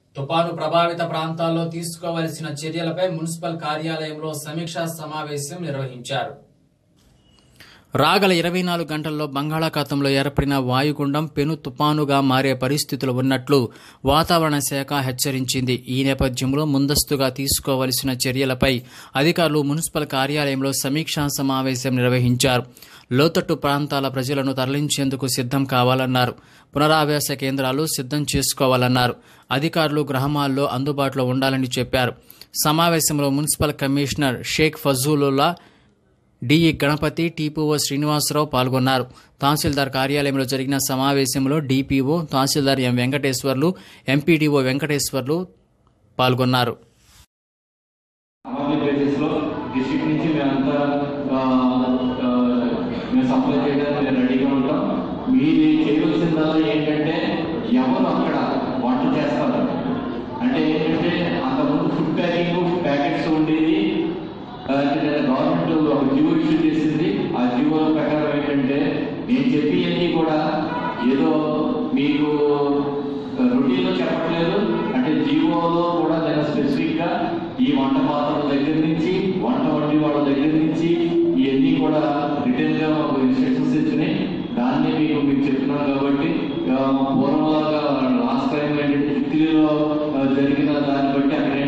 తుపాను ప్రభావిత ప్రాంతాల్లో తీసుకోవలసిన చర్యలపై మున్సిపల్ కార్యాలయంలో సమీక్షా సమావేశం నిర్వహించారు రాగల ఇరవై నాలుగు గంటల్లో బంగాళాఖాతంలో ఏర్పడిన వాయుగుండం పెను తుపానుగా మారే పరిస్థితులు ఉన్నట్లు వాతావరణ శాఖ హెచ్చరించింది ఈ నేపథ్యంలో ముందస్తుగా తీసుకోవలసిన చర్యలపై అధికారులు మున్సిపల్ కార్యాలయంలో సమీక్షా సమావేశం నిర్వహించారు లోతట్టు ప్రాంతాల ప్రజలను తరలించేందుకు సిద్ధం కావాలన్నారు పునరావాస కేంద్రాలు సిద్ధం చేసుకోవాలన్నారు అధికారులు గ్రామాల్లో అందుబాటులో ఉండాలని చెప్పారు సమావేశంలో municipal commissioner Sheikh Fazulullah DE Ganapathi TPO Srinivasarao పాల్గొన్నారు తహసీల్దార్ కార్యాలయంలో జరిగిన సమావేశంలో డిపిఓ తహసీల్దార్ ఎం వెంకటేశ్వర్లు ఎంపీడీఓ వెంకటేశ్వర్లు పాల్గొన్నారు అమర్లీ బేసిస్ లో డిస్ట్రిక్ట్ నుంచి మేమంతా ఆ, ఆ, మేము సప్లై చేయడానికి మేము రెడీగా ఉంటాం మీరు చేయవలసిందల్లా ఏంటంటే ఎవరు అక్కడ వంట చేస్తారు అంటే ఏంటంటే అంతకుముందు ఫుడ్ ప్యాకింగ్ ప్యాకెట్స్ ఉండేది గవర్నమెంట్ ఒక జీవో ఇష్యూ చేసింది ఆ జీవో ప్రకారం ఏంటంటే నేను చెప్పివన్నీ కూడా ఏదో మీకు రొటీన్ లో చెప్పట్లేదు అంటే జీవోలో కూడా నేను స్పెసిఫిక్ గా ఈ వంట పాత్రల దగ్గర నుంచి వంట వండి వాళ్ళ దగ్గర నుంచి ఇవన్నీ కూడా రిటైల్ గా మాకు ఇన్స్ట్రక్షన్స్ ఇచ్చినాయి దాన్ని మీకు మీకు చెప్తున్నాను కాబట్టి ఆ, పూర్వంలాగా లాస్ట్ టైం ఏంటంటే ఫిఫ్టీలో జరిగిన దాన్ని బట్టి అక్కడ